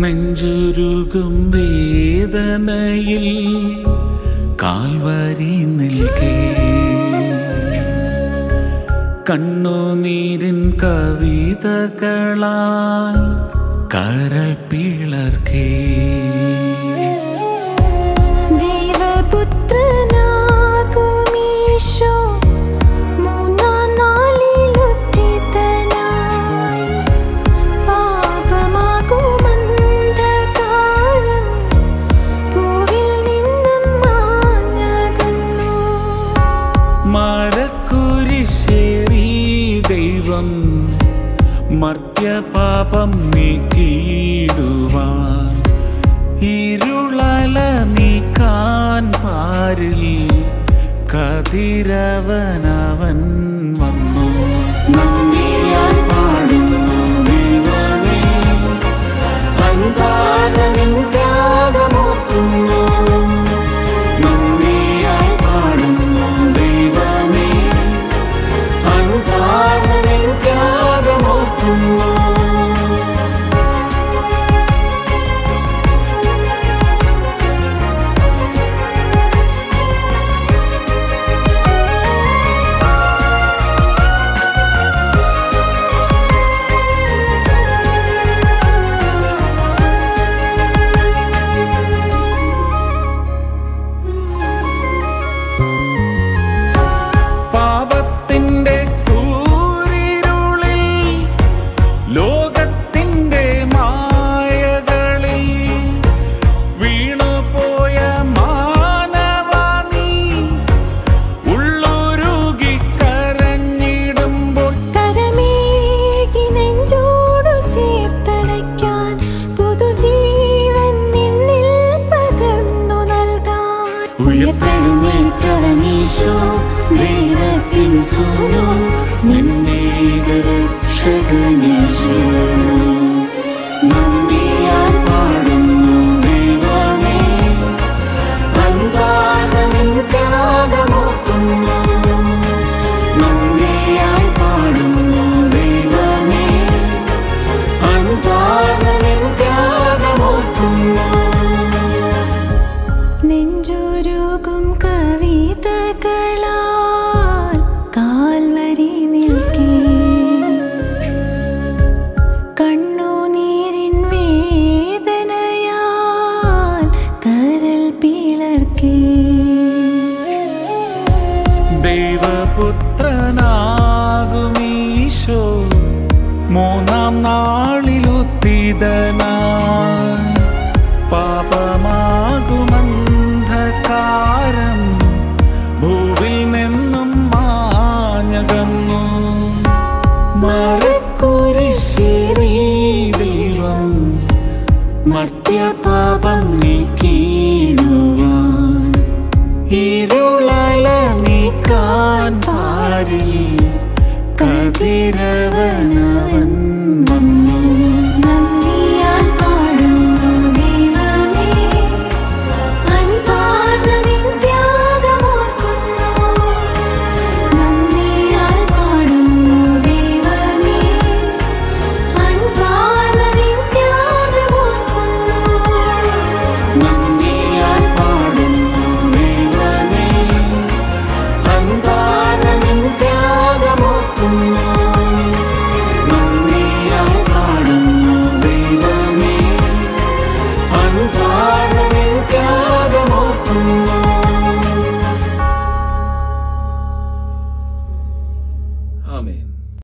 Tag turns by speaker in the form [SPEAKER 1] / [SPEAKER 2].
[SPEAKER 1] നെഞ്ചുരുകും വേദനയിൽ കാൽവരി നിൽക്കേ കണ്ണുനീരിൻ കവിതകളാൽ കരൾ പിളർക്കേ
[SPEAKER 2] ദൈവപുത്രനാകുമീശോ മൂന്നാം നാളിലുത്തിതനായി പാപമാകുമന്ധകാരം പൂവിൽ നിന്നും മാഞ്ഞകന്നു
[SPEAKER 1] മരക്കുരിശേറി ദൈവം മർത്യപാപം നീക്കിയിടുവാൻ ഇരുളല നീക്കാൻ പാരിൽ കതിരവനവൻ വന്നു നന്ദിയാൽ പാടുന്നു ദൈവമേ അൻപാർന്നതിൻ ത്യാഗമോർക്കുന്നു നന്ദിയാൽ പാടുന്നു ദൈവമേ അൻപാർന്നതിൻ ത്യാഗമോർക്കുന്നു പാപത്തിന്റെ കൂരിരുളിൽ ലോകത്തിന്റെ മായകളിൽ വീണുപോയ മാനവാണി ഉള്ളൊരുകി കരഞ്ഞിടുമ്പോൾ
[SPEAKER 2] കരമേകി നെഞ്ചോടു ചേർത്തണയ്ക്കാൻ പുതുജീവൻ നിന്നിൽ പകർന്നു നൽകാൻ
[SPEAKER 1] ഉയർത്തെഴുന്നേറ്റവനീശോ ദൈവത്തിൻ സൂനോ നിന്നേകരക്ഷകനീശോ നന്ദിയാൽ പാടുന്നു ദൈവമേ അൻപാർന്നതിൻ ത്യാഗമോർക്കുന്നു നന്ദിയാൽ പാടുന്നു ദൈവമേ അൻപാർന്നതിൻ ത്യാഗമോർക്കുന്നു
[SPEAKER 2] നെഞ്ചുരുകും കവിതകളാൽ കാൽവരി നിൽക്കേ കണ്ണുനീരിൻ വേദനയാൽ കരൾ പിളർക്കേ
[SPEAKER 1] ദൈവപുത്രനാകുമീശോ മൂന്നാം നാളിലുത്തിതനായി പാപമാകുമന്ധകാരം ഭൂവിൽ നിന്നും മാഞ്ഞകന്നു മരക്കുരിശേറി ദൈവം മർത്യപാപം നീക്കിയിടുവാൻ ഇരുളല നീക്കാൻ പാരിൽ കതിരവന